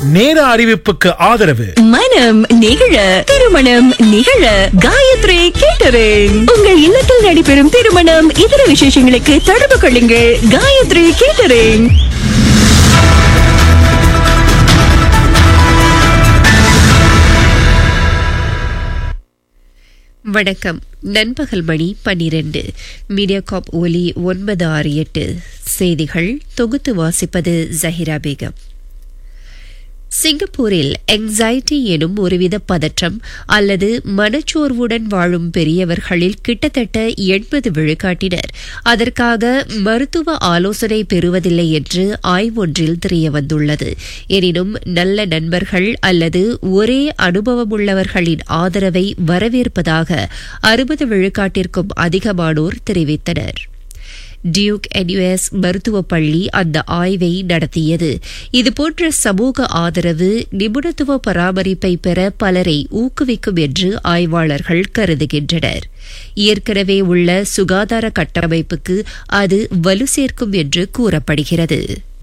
நேர அறிவிப்புக்கு ஆதரவு மனம் நிகழ திருமணம் நிகழ காயத்ரி கேட்டரிங் உங்கள் இல்லத்தில் நடைபெறும் திருமணம் இதர விசேஷங்களுக்கு தொடர்பு கொள்ளுங்கள் காயத்ரி கேட்டரிங் வணக்கம் நண்பகல் மணி பன்னிரண்டு மீடியாகாப் ஒலி ஒன்பது ஆறு எட்டு செய்திகள் தொகுத்து வாசிப்பது ஜஹிரா பேகம் சிங்கப்பூரில் எங்ஸைட்டி எனும் ஒருவித பதற்றம் அல்லது மனச்சோர்வுடன் வாழும் பெரியவர்களில் கிட்டத்தட்ட எண்பது விழுக்காட்டினர் அதற்காக மருத்துவ ஆலோசனை பெறுவதில்லை என்று ஆய்வொன்றில் தெரியவந்துள்ளது எனினும் நல்ல நண்பர்கள் அல்லது ஒரே அனுபவமுள்ளவர்களின் ஆதரவை வரவேற்பதாக அறுபது விழுக்காட்டிற்கும் அதிகமானோர் தெரிவித்தனர் டியூக் என்யூஎஸ் மருத்துவ பள்ளி அந்த ஆய்வை நடத்தியது இதுபோன்ற சமூக ஆதரவு நிபுணத்துவ பராமரிப்பை பெற பலரை ஊக்குவிக்கும் என்று ஆய்வாளர்கள் கருதுகின்றனர் ஏற்கனவே உள்ள சுகாதார கட்டமைப்புக்கு அது வலு சேர்க்கும் என்று கூறப்படுகிறது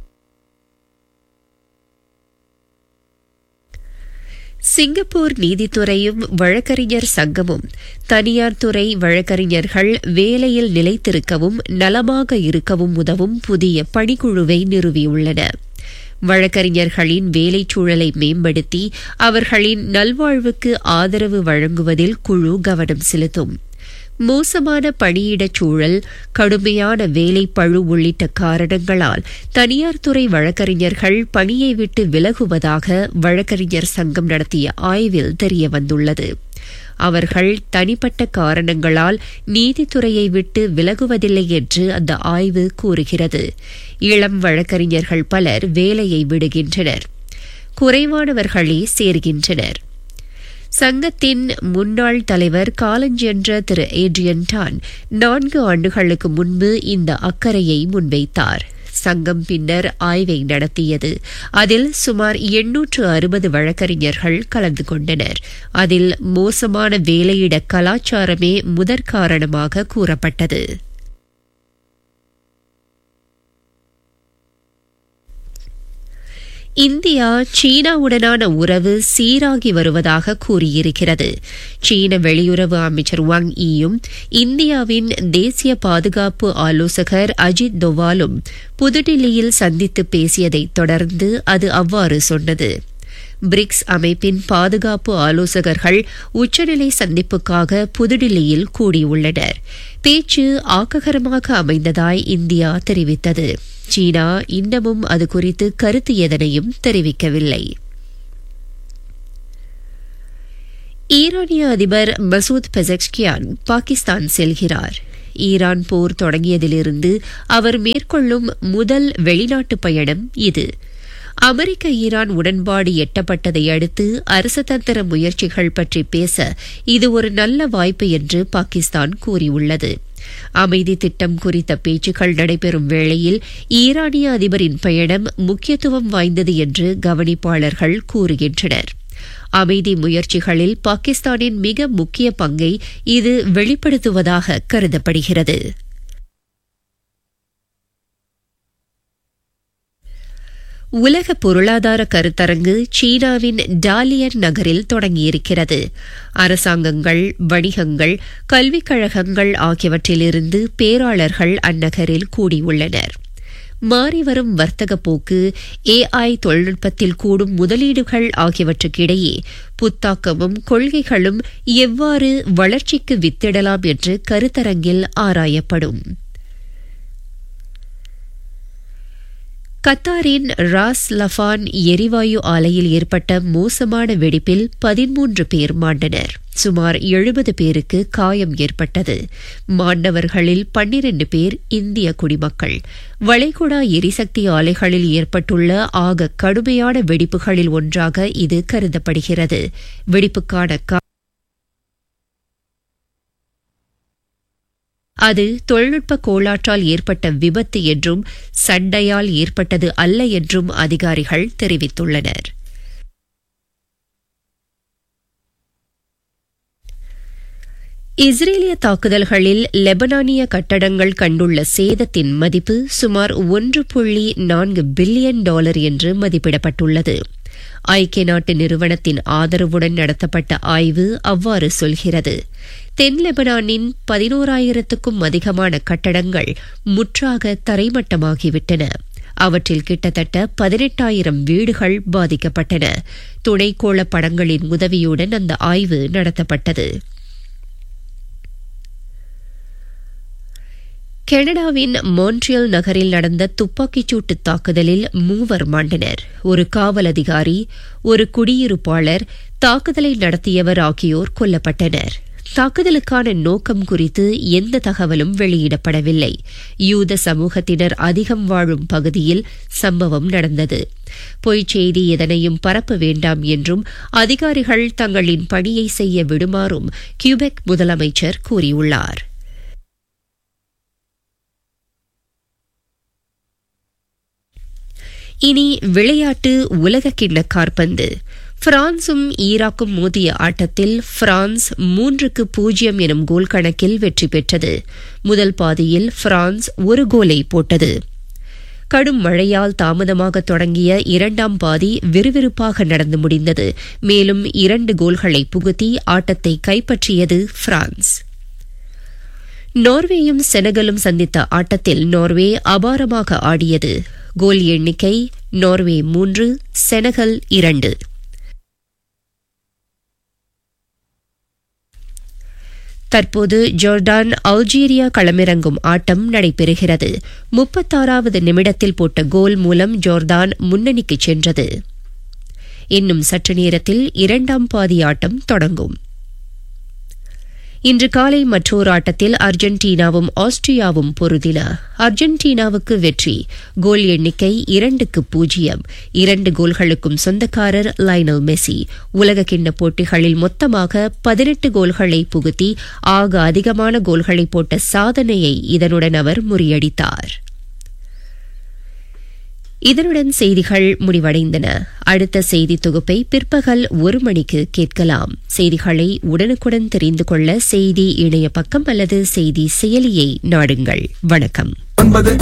சிங்கப்பூர் நீதித்துறையும் வழக்கறிஞர் சங்கமும் தனியார் துறை வழக்கறிஞர்கள் வேலையில் நிலைத்திருக்கவும் நலமாக இருக்கவும் உதவும் புதிய பணிக்குழுவை நிறுவியுள்ளன வழக்கறிஞர்களின் வேலைச் சூழலை மேம்படுத்தி அவர்களின் நல்வாழ்வுக்கு ஆதரவு வழங்குவதில் குழு கவனம் செலுத்தும் மோசமான பணியிடச் சூழல் கடுமையான வேலை பழு உள்ளிட்ட காரணங்களால் தனியார் துறை வழக்கறிஞர்கள் பணியை விட்டு விலகுவதாக வழக்கறிஞர் சங்கம் நடத்திய ஆய்வில் தெரியவந்துள்ளது அவர்கள் தனிப்பட்ட காரணங்களால் நீதித்துறையை விட்டு விலகுவதில்லை என்று அந்த ஆய்வு கூறுகிறது இளம் வழக்கறிஞர்கள் பலர் வேலையை விடுகின்றனர் குறைவானவர்களே சேர்கின்றனர் சங்கத்தின் முன்னாள் தலைவர் காலஞ்சென்ற திரு ஏட்ரியன் டான் நான்கு ஆண்டுகளுக்கு முன்பு இந்த அக்கறையை முன்வைத்தார் சங்கம் பின்னர் ஆய்வை நடத்தியது அதில் சுமார் எண்ணூற்று அறுபது வழக்கறிஞர்கள் கலந்து கொண்டனர் அதில் மோசமான வேலையிட கலாச்சாரமே முதற் காரணமாக கூறப்பட்டது இந்தியா சீனாவுடனான உறவு சீராகி வருவதாக கூறியிருக்கிறது சீன வெளியுறவு அமைச்சர் வாங் ஈயும் இந்தியாவின் தேசிய பாதுகாப்பு ஆலோசகர் அஜித் தோவாலும் புதுடில்லியில் சந்தித்து பேசியதைத் தொடர்ந்து அது அவ்வாறு சொன்னது பிரிக்ஸ் அமைப்பின் பாதுகாப்பு ஆலோசகர்கள் உச்சநிலை சந்திப்புக்காக புதுடில்லியில் கூடியுள்ளனர் பேச்சு ஆக்ககரமாக அமைந்ததாய் இந்தியா தெரிவித்தது சீனா இன்னமும் அது குறித்து கருத்து எதனையும் தெரிவிக்கவில்லை ஈரானிய அதிபர் மசூத் பெசக்ஸ்கியான் பாகிஸ்தான் செல்கிறார் ஈரான் போர் தொடங்கியதிலிருந்து அவர் மேற்கொள்ளும் முதல் வெளிநாட்டு பயணம் இது அமெரிக்க ஈரான் உடன்பாடு எட்டப்பட்டதை அடுத்து அரசதந்திர முயற்சிகள் பற்றி பேச இது ஒரு நல்ல வாய்ப்பு என்று பாகிஸ்தான் கூறியுள்ளது அமைதி திட்டம் குறித்த பேச்சுக்கள் நடைபெறும் வேளையில் ஈரானிய அதிபரின் பயணம் முக்கியத்துவம் வாய்ந்தது என்று கவனிப்பாளர்கள் கூறுகின்றனர் அமைதி முயற்சிகளில் பாகிஸ்தானின் மிக முக்கிய பங்கை இது வெளிப்படுத்துவதாக கருதப்படுகிறது உலக பொருளாதார கருத்தரங்கு சீனாவின் டாலியன் நகரில் தொடங்கியிருக்கிறது அரசாங்கங்கள் வணிகங்கள் கல்விக் கழகங்கள் ஆகியவற்றிலிருந்து பேராளர்கள் அந்நகரில் கூடியுள்ளனர் மாறிவரும் வர்த்தக போக்கு ஏஐ தொழில்நுட்பத்தில் கூடும் முதலீடுகள் ஆகியவற்றுக்கிடையே புத்தாக்கமும் கொள்கைகளும் எவ்வாறு வளர்ச்சிக்கு வித்திடலாம் என்று கருத்தரங்கில் ஆராயப்படும் கத்தாரின் ராஸ் லஃபான் எரிவாயு ஆலையில் ஏற்பட்ட மோசமான வெடிப்பில் பதிமூன்று பேர் மாண்டனர் சுமார் எழுபது பேருக்கு காயம் ஏற்பட்டது மாண்டவர்களில் பன்னிரண்டு பேர் இந்திய குடிமக்கள் வளைகுடா எரிசக்தி ஆலைகளில் ஏற்பட்டுள்ள ஆக கடுமையான வெடிப்புகளில் ஒன்றாக இது கருதப்படுகிறது வெடிப்புக்கான அது தொழில்நுட்ப கோளாற்றால் ஏற்பட்ட விபத்து என்றும் சண்டையால் ஏற்பட்டது அல்ல என்றும் அதிகாரிகள் தெரிவித்துள்ளனர் இஸ்ரேலிய தாக்குதல்களில் லெபனானிய கட்டடங்கள் கண்டுள்ள சேதத்தின் மதிப்பு சுமார் ஒன்று புள்ளி நான்கு பில்லியன் டாலர் என்று மதிப்பிடப்பட்டுள்ளது ஐக்கிய நாட்டு நிறுவனத்தின் ஆதரவுடன் நடத்தப்பட்ட ஆய்வு அவ்வாறு சொல்கிறது தென் லெபனானின் பதினோராயிரத்துக்கும் அதிகமான கட்டடங்கள் முற்றாக தரைமட்டமாகிவிட்டன அவற்றில் கிட்டத்தட்ட பதினெட்டாயிரம் வீடுகள் பாதிக்கப்பட்டன துணைக்கோள படங்களின் உதவியுடன் அந்த ஆய்வு நடத்தப்பட்டது கனடாவின் மான்ட்ரியல் நகரில் நடந்த துப்பாக்கிச்சூட்டு தாக்குதலில் மூவர் மாண்டனர் ஒரு காவல் அதிகாரி ஒரு குடியிருப்பாளர் தாக்குதலை நடத்தியவர் ஆகியோர் கொல்லப்பட்டனர் தாக்குதலுக்கான நோக்கம் குறித்து எந்த தகவலும் வெளியிடப்படவில்லை யூத சமூகத்தினர் அதிகம் வாழும் பகுதியில் சம்பவம் நடந்தது பொய்ச் செய்தி எதனையும் பரப்ப வேண்டாம் என்றும் அதிகாரிகள் தங்களின் பணியை செய்ய விடுமாறும் கியூபெக் முதலமைச்சர் கூறியுள்ளார் இனி விளையாட்டு உலகக்கிண்ண காற்பந்து பிரான்சும் ஈராக்கும் மோதிய ஆட்டத்தில் பிரான்ஸ் மூன்றுக்கு பூஜ்ஜியம் எனும் கோல் கணக்கில் வெற்றி பெற்றது முதல் பாதியில் பிரான்ஸ் ஒரு கோலை போட்டது கடும் மழையால் தாமதமாக தொடங்கிய இரண்டாம் பாதி விறுவிறுப்பாக நடந்து முடிந்தது மேலும் இரண்டு கோல்களை புகுத்தி ஆட்டத்தை கைப்பற்றியது பிரான்ஸ் நார்வேயும் செனகலும் சந்தித்த ஆட்டத்தில் நார்வே அபாரமாக ஆடியது கோல் எண்ணிக்கை நார்வே மூன்று செனகல் இரண்டு தற்போது ஜோர்டான் அல்ஜீரியா களமிறங்கும் ஆட்டம் நடைபெறுகிறது முப்பத்தாறாவது நிமிடத்தில் போட்ட கோல் மூலம் ஜோர்டான் முன்னணிக்கு சென்றது இன்னும் சற்று நேரத்தில் இரண்டாம் பாதி ஆட்டம் தொடங்கும் இன்று காலை மற்றொரு ஆட்டத்தில் அர்ஜென்டினாவும் ஆஸ்திரியாவும் பொருதின அர்ஜென்டினாவுக்கு வெற்றி கோல் எண்ணிக்கை இரண்டுக்கு பூஜ்ஜியம் இரண்டு கோல்களுக்கும் சொந்தக்காரர் லைனல் மெஸ்ஸி உலகக்கிண்ண போட்டிகளில் மொத்தமாக பதினெட்டு கோல்களை புகுத்தி ஆக அதிகமான கோல்களை போட்ட சாதனையை இதனுடன் அவர் முறியடித்தார் இதனுடன் செய்திகள் முடிவடைந்தன அடுத்த செய்தி தொகுப்பை பிற்பகல் ஒரு மணிக்கு கேட்கலாம் செய்திகளை உடனுக்குடன் தெரிந்து கொள்ள செய்தி இணைய பக்கம் அல்லது செய்தி செயலியை நாடுங்கள் வணக்கம் ஒன்பது